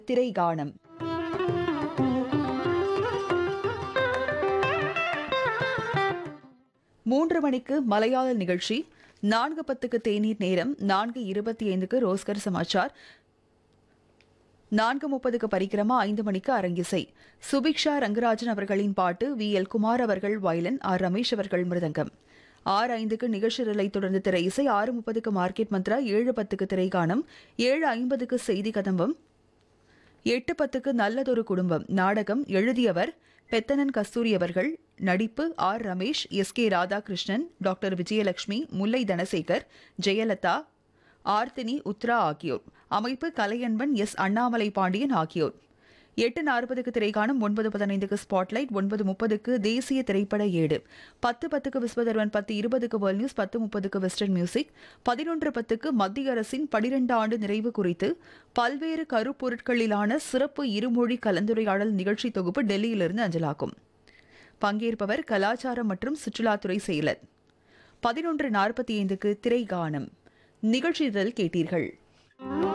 திரை கானம் மூன்று மணிக்கு மலையாள நிகழ்ச்சி நான்கு பத்துக்கு தேநீர் நேரம் நான்கு இருபத்தி ஐந்துக்கு ரோஸ்கர் சமாச்சார் நான்கு முப்பதுக்கு பரிக்கிரமா ஐந்து மணிக்கு அரங்கிசை சுபிக்ஷா ரங்கராஜன் அவர்களின் பாட்டு வி எல் குமார் அவர்கள் வயலன் ஆர் ரமேஷ் அவர்கள் மிருதங்கம் ஆறு ஐந்துக்கு நிகழ்ச்சி நிலை தொடர்ந்து திரை இசை ஆறு முப்பதுக்கு மார்க்கெட் மந்த்ரா ஏழு பத்துக்கு திரைக்கானம் ஏழு ஐம்பதுக்கு செய்தி கதம்பம் எட்டு பத்துக்கு நல்லதொரு குடும்பம் நாடகம் எழுதியவர் பெத்தனன் கஸ்தூரி அவர்கள் நடிப்பு R Ramesh S K Radhakrishnan doctor Vijayalakshmi Mullai Dhanasekar Jayalatha Arthini Uthra ஆகியோர் அமைப்பு கலையன்பன் எஸ் அண்ணாமலை பாண்டியன் ஆகியோர் எட்டு நாற்பதுக்கு திரைக்காணும் ஒன்பது பதினைந்துக்கு ஸ்பாட்லைட் ஒன்பது முப்பதுக்கு தேசிய திரைப்பட ஏடு பத்து பத்துக்கு விஸ்வதர்வன் பத்து இருபதுக்கு வேர்ல்ட் நியூஸ் பத்து முப்பதுக்கு வெஸ்டர்ன் மியூசிக் பதினொன்று பத்துக்கு மத்திய அரசின் பனிரெண்டு ஆண்டு நிறைவு குறித்து பல்வேறு கருப்பொருட்களிலான சிறப்பு இருமொழி கலந்துரையாடல் நிகழ்ச்சி தொகுப்பு டெல்லியிலிருந்து அஞ்சலாக்கும் பங்கேற்பவர் கலாச்சாரம் மற்றும் சுற்றுலாத்துறை செயலர் பதினொன்று நாற்பத்தி ஐந்துக்கு திரைகானம் நிகழ்ச்சிதல் கேட்டீர்கள்